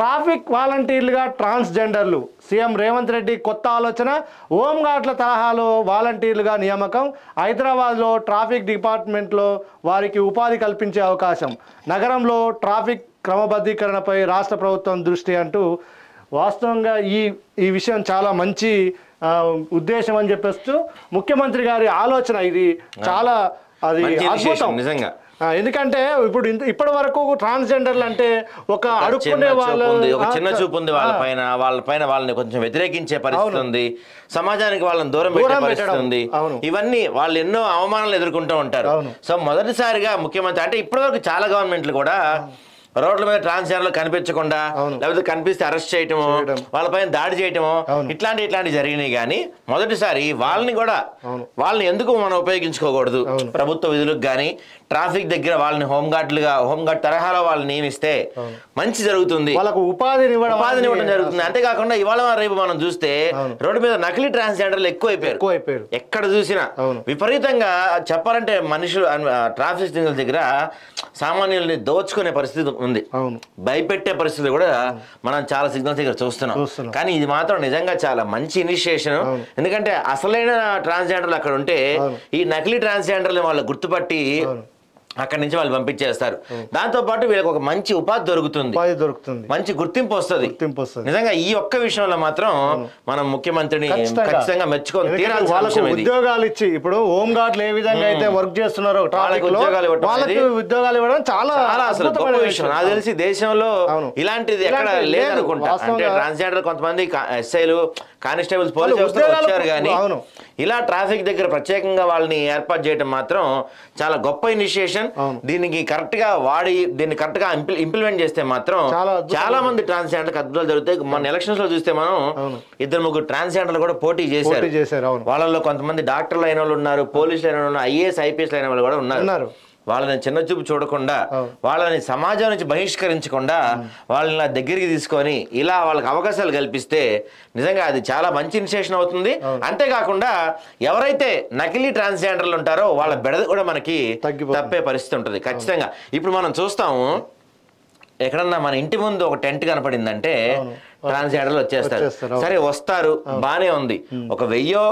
Traffic వాలంటీర్లుగా ట్రాన్స్జెండర్లు CM Revanth Reddy కొత్త ఆలోచన హోంగార్డ్ల తరహాలో వాలంటీర్లుగా నియామకం హైదరాబాద్లో ట్రాఫిక్ డిపార్ట్మెంట్లో వారికి ఉపాధి కల్పించే అవకాశం నగరంలో ట్రాఫిక్ క్రమబద్ధీకరణపై రాష్ట్ర ప్రభుత్వం దృష్టి అంటూ వాస్తవంగా ఈ ఈ విషయం చాలా మంచి ఆ, ఉద్దేశం అని చెప్పేస్తూ ముఖ్యమంత్రి గారి ఆలోచన ఇది చాలా అది మంచి అద్భుతం ఇనిషియేషన్ నిజంగా ఆ, ఎందుకంటే ఇప్పుడు ఇంత- ఇప్పటి వరకు ట్రాన్స్జెండర్లు అంటే ఒక అడుక్కునే చిన్న చూపు వాళ్ళు ఉంది ఒక ఆ, చిన్న చూపు ఉంది వాళ్ళ ఆ, పైన వాళ్ళ పైన వాళ్ళని కొంచెం వ్యతిరేకించే పరిస్థితి ఉంది సమాజానికి వాళ్ళని దూరం పెట్టే దూరం పరిస్థితి పెట్టడం. ఉంది అవును. ఇవన్నీ వాళ్ళు ఎన్నో అవమానాలు ఎదుర్కొంటూ ఉంటారు అవును. సో మొదటిసారిగా ముఖ్యమంత్రి అంటే ఇప్పటివరకు చాలా గవర్నమెంట్లు కూడా రోడ్ల మీద ట్రాన్స్జెండర్లు కనిపించకుండా అవును. లేకపోతే కనిపిస్తే అరెస్ట్ చేయటము చేయడం. వాళ్ళపైన దాడి చేయటము అవును. ఇట్లాంటి ఇట్లాంటి జరిగినాయి కానీ మొదటిసారి వాళ్ళని కూడా అవును. వాళ్ళని ఎందుకు మనం ఉపయోగించుకోకూడదు అవును. ప్రభుత్వ విధులకు కానీ ట్రాఫిక్ దగ్గర వాళ్ళని హోంగార్డులుగా హోంగార్డ్ తరహాలో వాళ్ళని నియమిస్తే మంచి జరుగుతుంది వాళ్ళకు ఉపాధిని ఇవ్వడం ఉపాధిని ఇవ్వడం అనేది జరుగుతుంది అంతేకాకుండా ఇవాళ రేపు మనం చూస్తే అవును. రోడ్డు మీద నకిలీ ట్రాన్స్జెండర్లు ఎక్కువైపోయారు ఎక్కువైపోయారు ఎక్కడ చూసినా అవును. విపరీతంగా చెప్పాలంటే మనుషులు ఆ, ట్రాఫిక్ సిగ్నల్ దగ్గర సామాన్యుల్ని దోచుకునే పరిస్థితి ఉంది అవును భయపెట్టే పరిస్థితి కూడా మనం చాలా సిగ్నల్స్ దగ్గర చూస్తున్నాం చూస్తున్నాం. కానీ ఇది మాత్రం నిజంగా చాలా మంచి ఇనిషియేషన్ అవును. ఎందుకంటే అసలైన ట్రాన్స్జెండర్లు అక్కడ ఉంటే అవును. ఈ నకిలీ ట్రాన్స్జెండర్లు వాళ్ళు గుర్తుపట్టి అవును. అక్కడి నుంచి వాళ్ళు పంపించేస్తారు దాంతో పాటు వీళ్ళకి ఒక మంచి ఉపాధి దొరుకుతుంది ఉపాధి దొరుకుతుంది మంచి గుర్తింపు వస్తుంది గుర్తింపు వస్తుంది నిజంగా ఈ ఒక్క విషయంలో మాత్రం మనం ముఖ్యమంత్రిని ఖచ్చితంగా. ఖచ్చితంగా మెచ్చుకొని ఎందుకంటే తీరాల్సిన వాళ్ళకు విషయం ఇది ఉద్యోగాలు ఇచ్చి ఇప్పుడు హోమ్ గార్డులు ఏ విధంగా అయితే వర్క్ చేస్తున్నారో ట్రాఫిక్ లో ఉద్యోగాలు ఇవ్వటం వాళ్ళకి అనేది ఉద్యోగాలు ఇవ్వడం చాలా చాలా అసలు గొప్ప అద్భుతమైన విషయం నాకు తెలిసి దేశంలో అవును. ఇలాంటిది ఎక్కడ ఇలాంటిది లేదు. లేదనుకుంటా అంటే వాస్తవంగా- ట్రాన్స్జెండర్ కొంతమంది ఎస్ఐలు కానిస్టేబుల్స్ పోలీస్ వాళ్ళు వ్యవస్థలో ఉద్యోగాలు వచ్చారు కానీ అవును. ఇలా ట్రాఫిక్ దగ్గర ప్రత్యేకంగా వాళ్ళని ఏర్పాటు చేయడం మాత్రం చాలా గొప్ప ఇనిషియేషన్ అవును. దీనికి కరెక్ట్ గా వాడి దీన్ని కరెక్ట్ గా ఇంప్లిమెంట్ చేస్తే మాత్రం చాలా అద్భుతంగా చాలా మంది ట్రాన్స్జెండర్ అద్భుతాలు జరుగుతాయి మన ఎలక్షన్స్ లో చూస్తే మనం అవును. ఇద్దరు ముగ్గురు ట్రాన్స్జెండర్లు కూడా పోటీ చేశారు పోటీ చేశారు అవును వాళ్ళలో కొంతమంది డాక్టర్లు అయిన వాళ్ళు ఉన్నారు పోలీసులు అయిన వాళ్ళు ఉన్నారు ఐఏఎస్ ఐపీఎస్ అయిన వాళ్ళు కూడా ఉన్నారు ఉన్నారు. వాళ్ళని చిన్న చూపు చూడకుండా అవును. వాళ్ళని సమాజం నుంచి బహిష్కరించకుండా వాళ్ళని ఇలా దగ్గరికి తీసుకొని ఇలా వాళ్ళకి అవకాశాలు కల్పిస్తే నిజంగా అది చాలా మంచి ఇనిషియేషన్ అవుతుంది అంతేకాకుండా ఎవరైతే నకిలీ ట్రాన్స్జెండర్లు ఉంటారో వాళ్ళ బెడద కూడా మనకి తగ్గిపోతుంది. తప్పే పరిస్థితి ఉంటుంది ఖచ్చితంగా ఇప్పుడు మనం చూస్తాము ఎక్కడన్నా మన ఇంటి ముందు ఒక టెంట్ కనపడిందంటే అవును. ట్రాన్స్జెండర్లు వచ్చేస్తారు వచ్చేస్తారు, అవును. సరే వస్తారు బానే ఉంది ఒక వెయ్యో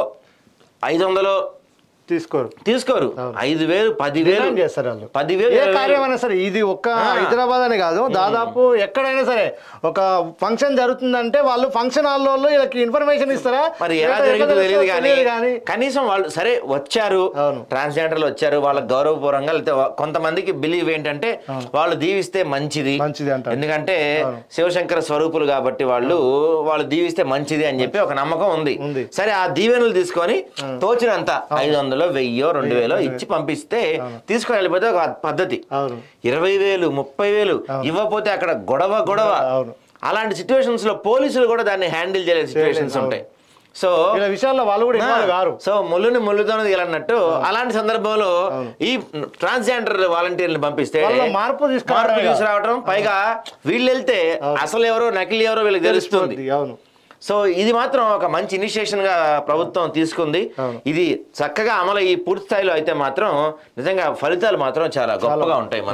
ఐదు వందలో తీసుకోరు తీసుకోరు అవును. ఐదు వేలు పదివేలు డిమాండ్ చేస్తారు వాళ్ళు పదివేలు ఏ ఇరవై వేలు. కార్యమైనా సరే ఇది ఒక్క హైదరాబాద్ అని కాదు దాదాపు ఎక్కడైనా సరే ఒక ఫంక్షన్ జరుగుతుందంటే వాళ్ళు ఫంక్షన్ హాల్ వాళ్ళు వీళ్ళకి ఇన్ఫర్మేషన్ ఇస్తారా మరి ఎలా ఎక్కడ జరిగిందో తెలియదు తెలుస్తుందో కానీ తెలియదు కానీ కనీసం వాళ్ళు సరే వచ్చారు అవును. ట్రాన్స్జెండర్లు వచ్చారు వాళ్ళకి గౌరవపూర్వంగా లేకపోతే వా- కొంతమందికి బిలీవ్ ఏంటంటే వాళ్ళు దీవిస్తే మంచిది మంచిది అంటారు. ఎందుకంటే అవును. శివశంకర స్వరూపులు కాబట్టి వాళ్ళు వాళ్ళు దీవిస్తే మంచిది అని చెప్పి ఒక నమ్మకం ఉంది ఉంది. సరే ఆ దీవెనలు తీసుకొని తోచినంత ఐదు వందలో వెయ్యో రెండు వేలో ఇచ్చి పంపిస్తే తీసుకొని వెళ్ళిపోతే ఒక పద్ధతి అవును ఇరవై వేలు ముప్పై వేలు ఇవ్వకపోతే అక్కడ గొడవ గొడవ అవును. అలాంటి సిచ్యువేషన్స్ లో పోలీసులు కూడా దాన్ని హ్యాండిల్ చేయలేని సిచ్యువేషన్స్ అవును. ఉంటాయి సో ఇలా విషయాల్లో వాళ్ళు కూడా ఇన్వాల్వ్ గారు సో ముళ్ళుని ముళ్ళుతోనే తీయాలన్నట్టు అలాంటి సందర్భంలో ఈ ట్రాన్స్జెండర్ వాలంటీర్ని పంపిస్తే వాళ్ళలో మార్పు తీసుకురావడమే మార్పు తీసుకురావడం పైగా వీళ్ళు వెళ్తే అసలు ఎవరో నకిలీ ఎవరో వీళ్ళకి తెలుస్తుంది అవును సో ఇది మాత్రం ఒక మంచి ఇనిషియేషన్ గా ప్రభుత్వం తీసుకుంది అవును. ఇది చక్కగా అమలు ఈ పూర్తి స్థాయిలో అయితే మాత్రం నిజంగా ఫలితాలు మాత్రం చాలా గొప్పగా ఉంటాయి మనకి.